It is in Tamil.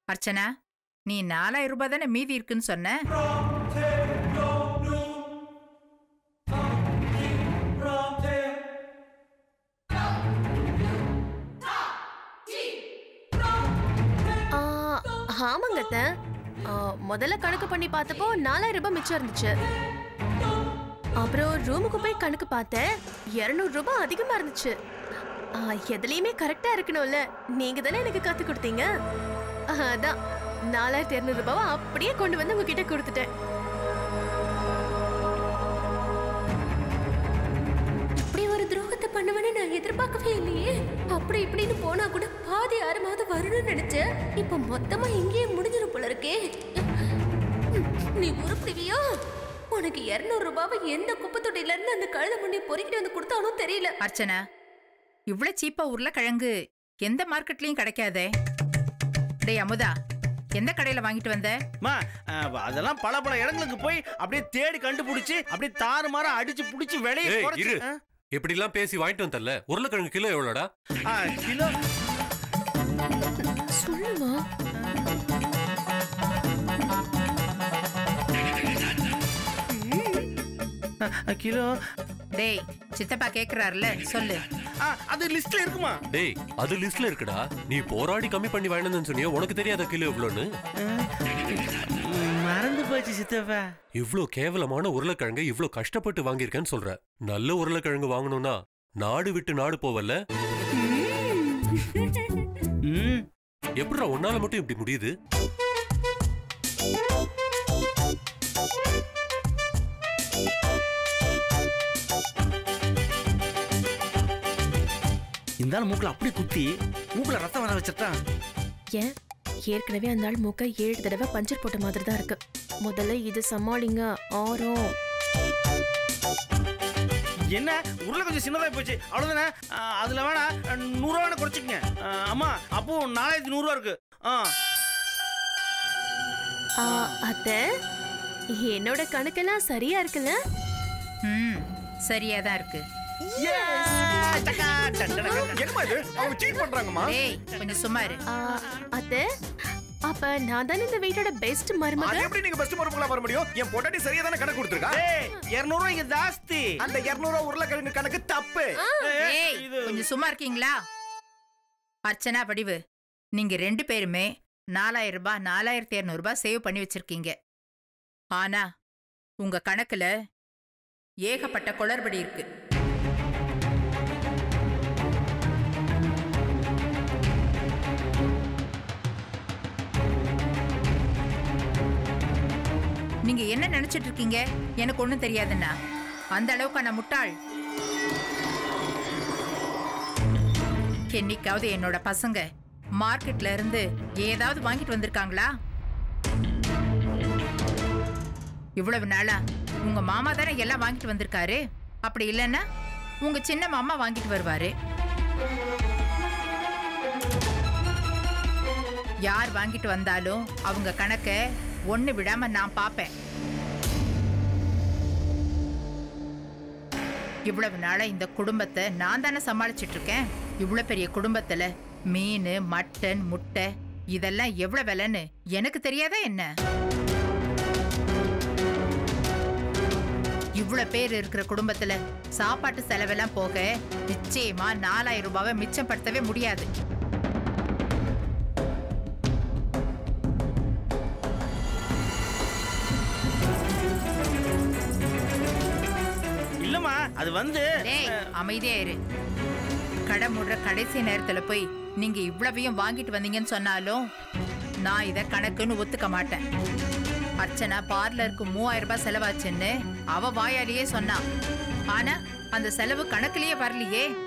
அர்ச்சனா நீ நாலாயிரம் ரூபாய் தானே மீதி இருக்குன்னு சொன்ன ஆ, ஆமாங்க அத்தை. ஆ, முதல்ல கணக்கு பண்ணி பார்த்தப்போ நாலாயிரம் ரூபாய் மிச்சம் இருந்துச்சு அப்புறம் ரூமுக்கு போய் கணக்கு பார்த்தேன் இருநூறு ரூபாய் அதிகமா இருந்துச்சு ஆ, எதுலயுமே கரெக்டா இருக்கணும்ல நீங்க தானே எனக்கு கத்து கொடுத்தீங்க ஆ, அதான் நாலாயிரத்தி இருநூறு ரூபாவை அப்படியே கொண்டு வந்து உங்ககிட்ட கொடுத்துட்டேன் இப்படி ஒரு துரோகத்தை பண்ணுவேன்னு நான் எதிர்பார்க்கவே இல்லையே அப்படி இப்படின்னு போனா கூட பாதி ஆறு மாதம் வரணும்னு நினைச்சேன் இப்ப மொத்தமா இங்கேயே முடிஞ்சிடும் போல இருக்கே நீ உருப்பிடுவியோ உனக்கு இருநூறு ரூபாவை எந்த குப்பை தொட்டில இருந்து அந்த கழுத முன்னே பொறுக்கிட்டு வந்து கொடுத்தாலும் தெரியல அர்ச்சனா இவ்ளோ சீப்பா உருளைக்கிழங்கு எந்த மார்க்கெட்லயும் கிடைக்காதே டேய் அமுதா எந்த கடையில வாங்கிட்டு வந்த அம்மா அஹ், அதெல்லாம் பல பல இடங்களுக்கு போய் அப்படியே தேடி கண்டுபிடிச்சு அப்படியே தாறு மாற அடிச்சு புடிச்சு விலையை ஏய், குறைச்சு இரு. இப்படிலாம் பேசி வாங்கிட்டு வந்தல உருளைக்கிழங்கு கிலோ எவ்வளோடா ஆ, கிலோ சொல்லுமா அஹ், கிலோ டேய் சித்தப்பா கேக்குறாருல சொல்லு ஆ, அது லிஸ்ட்ல இருக்குமா டேய் அது லிஸ்ட்ல இருக்குடா நீ போராடி கம்மி பண்ணி வாங்கினு சொன்னியோ உனக்கு தெரியாத கிலோ எவ்வளோன்னு மறந்து போச்சு சித்தப்பா இவ்ளோ கேவலமான உருளைக்கிழங்கு இவ்ளோ கஷ்டப்பட்டு வாங்கியிருக்கேன்னு சொல்ற நல்ல உருளைக்கிழங்கு வாங்கணும்னா நாடு விட்டு நாடு போவல்ல ம் எப்படிடா உன்னால மட்டும் இப்படி முடியுது இந்த ஆள் மூக்குல அப்படி குத்தி மூக்குல ரத்தம் வர வச்சிட்டான் ஏன் ஏற்கனவே அந்த ஆள் மூக்க ஏழு தடவை பஞ்சர் போட்ட மாதிரி தான் இருக்கு முதல்ல இது சமாளிங்க ஆரம் என்ன உருளை கொஞ்சம் சின்னதா போச்சு அவ்வளவுதானே ஆ, அதுல வேணா நூறுரூவா வேணா குறைச்சிக்கங்க ஆ, அம்மா அப்போ நாலாயிரத்தி நூறுரூவா இருக்கு ஆ ஆ, அத்தை என்னோட கணக்கெல்லாம் சரியா இருக்குல்ல ம் சரியா தான் இருக்கு என்னமா இது அவங்க சீட் பண்றாங்கம்மா டேய் கொஞ்சம் சும்மா இரு ஆ, அத்தை அப்ப நான் தானே இந்த வீட்டோட பெஸ்ட் மருமக அது எப்படி நீங்க பெஸ்ட் மருமகளா வர முடியும் என் பொட்டாட்டி சரியா தானே கணக்கு கொடுத்துருக்கா ஏய் இருநூறுவா இங்க ஜாஸ்தி அந்த 200 ரூபா உருளைக்கிழங்கு கணக்கு தப்பு டேய் இது கொஞ்சம் சும்மா இருக்கீங்களா அர்ச்சனா வடிவு நீங்க ரெண்டு பேருமே நாலாயிரம் ரூபாய் நாலாயிரத்தி இருநூறு ரூபாய் சேவ் பண்ணி வச்சிருக்கீங்க ஆனா உங்க கணக்குல ஏகப்பட்ட குளறுபடி இருக்கு நீங்க என்ன நினைச்சிட்டு இருக்கீங்க எனக்கு ஒண்ணும் தெரியாதுன்னா அந்த அளவுக்கான முட்டாள் என்னைக்காவது என்னோட பசங்க மார்க்கெட்ல இருந்து ஏதாவது வாங்கிட்டு வந்திருக்காங்களா இவ்வளவு நாளா உங்க மாமா தானே எல்லாம் வாங்கிட்டு வந்திருக்காரு அப்படி இல்லைன்னா உங்க சின்ன மாமா வாங்கிட்டு வருவாரு யார் வாங்கிட்டு வந்தாலும் அவங்க கணக்க ஒண்ணு விடாம நான் பாப்பேன் இவ்வளவு நாளா இந்த குடும்பத்தை நான் தானே சமாளிச்சிட்டு இருக்கேன் இவ்வளவு பெரிய குடும்பத்துல மீன் மட்டன் முட்டை இதெல்லாம் எவ்வளவு விலைன்னு எனக்கு தெரியாதா என்ன இவ்வளவு பேர் இருக்கிற குடும்பத்துல சாப்பாட்டு செலவெல்லாம் போக நிச்சயமா நாலாயிரம் ரூபாவை மிச்சப்படுத்தவே முடியாது இல்லம்மா அது வந்து டேய் அமைதியா இரு கடை மூடுற கடைசி நேரத்துல போய் நீங்க இவ்வளவையும் வாங்கிட்டு வந்தீங்கன்னு சொன்னாலும் நான் இத கணக்குன்னு ஒத்துக்க மாட்டேன் அர்ச்சனா பார்லருக்கு மூவாயிரம் ரூபாய் செலவாச்சுன்னு அவ வாயாலேயே சொன்னா ஆனா அந்த செலவு கணக்குலயே வரலையே